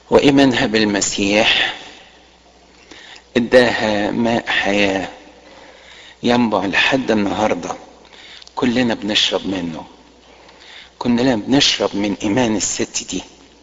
وإيمانها بالمسيح اداها ماء حياة ينبع لحد النهاردة كلنا بنشرب منه كلنا بنشرب من إيمان الست دي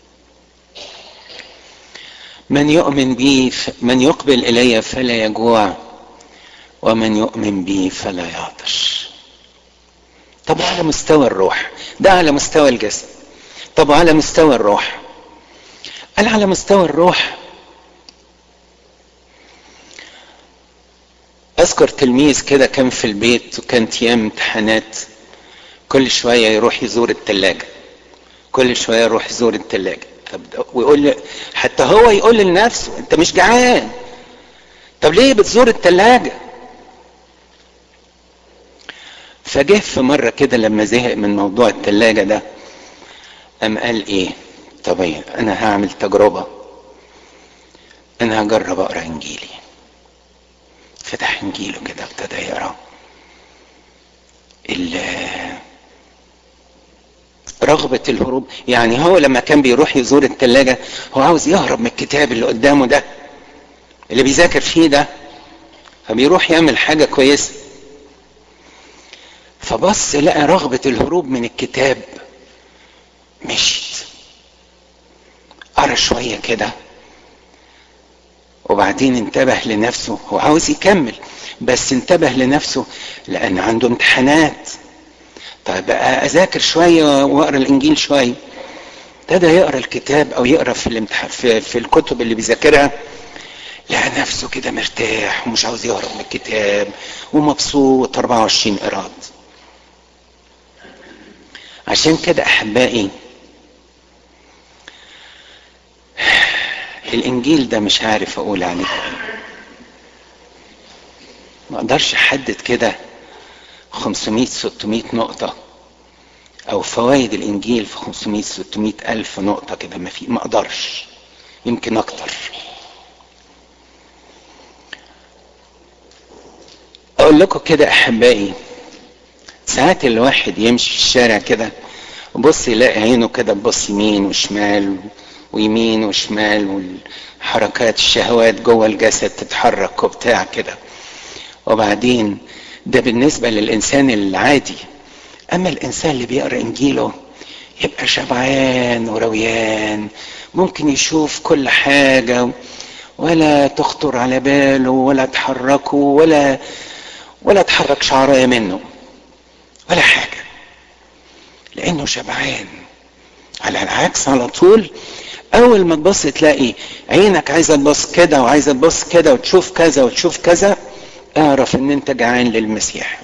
من يؤمن بي من يقبل إلي فلا يجوع ومن يؤمن بي فلا يعطش طب على مستوى الروح ده على مستوى الجسد طب على مستوى الروح قال على مستوى الروح اذكر تلميذ كده كان في البيت وكانت ايام امتحانات كل شويه يروح يزور التلاجة كل شويه يروح يزور التلاجة طب ويقول حتى هو يقول لنفسه انت مش جعان طب ليه بتزور التلاجة فجه في مرة كده لما زهق من موضوع التلاجة ده قام قال ايه طب إيه؟ انا هعمل تجربة انا هجرب اقرا انجيلي فتح انجيله كده ابتدى يقرا رغبة الهروب يعني هو لما كان بيروح يزور التلاجة هو عاوز يهرب من الكتاب اللي قدامه ده اللي بيذاكر فيه ده فبيروح يعمل حاجة كويسة فبص لقى رغبة الهروب من الكتاب مشيت قرا شوية كده وبعدين انتبه لنفسه هو عاوز يكمل بس انتبه لنفسه لأن عنده امتحانات طيب بقى أذاكر شوية وأقرأ الإنجيل شوية ابتدى يقرأ الكتاب أو يقرأ في الامتحان في, في الكتب اللي بيذاكرها لقى نفسه كده مرتاح ومش عاوز يهرب من الكتاب ومبسوط 24 قراط عشان كده أحبائي الانجيل ده مش عارف اقول عليه ما اقدرش احدد كده 500 600 نقطة او فوائد الانجيل في 500 600 الف نقطة كده ما في ما اقدرش يمكن اكتر اقول لكم كده احبائي ساعات الواحد يمشي في الشارع كده وبص يلاقي عينه كده تبص يمين وشمال ويمين وشمال والحركات الشهوات جوه الجسد تتحرك وبتاع كده وبعدين ده بالنسبة للإنسان العادي أما الإنسان اللي بيقرأ إنجيله يبقى شبعان ورويان ممكن يشوف كل حاجة ولا تخطر على باله ولا تحركه ولا ولا تحرك شعرايه منه ولا حاجة لأنه شبعان على العكس على طول اول ما تبص تلاقي عينك عايزه تبص كده وعايزه تبص كده وتشوف كذا وتشوف كذا اعرف ان انت جعان للمسيح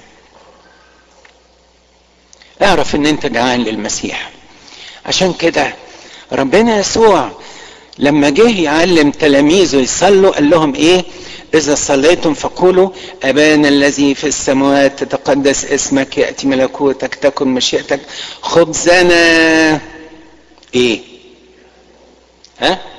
اعرف ان انت جعان للمسيح عشان كده ربنا يسوع لما جه يعلم تلاميذه يصلوا قال لهم ايه اذا صليتم فقولوا ابانا الذي في السماوات تتقدس اسمك ياتي ملكوتك تكن مشيئتك خبزنا ايه ها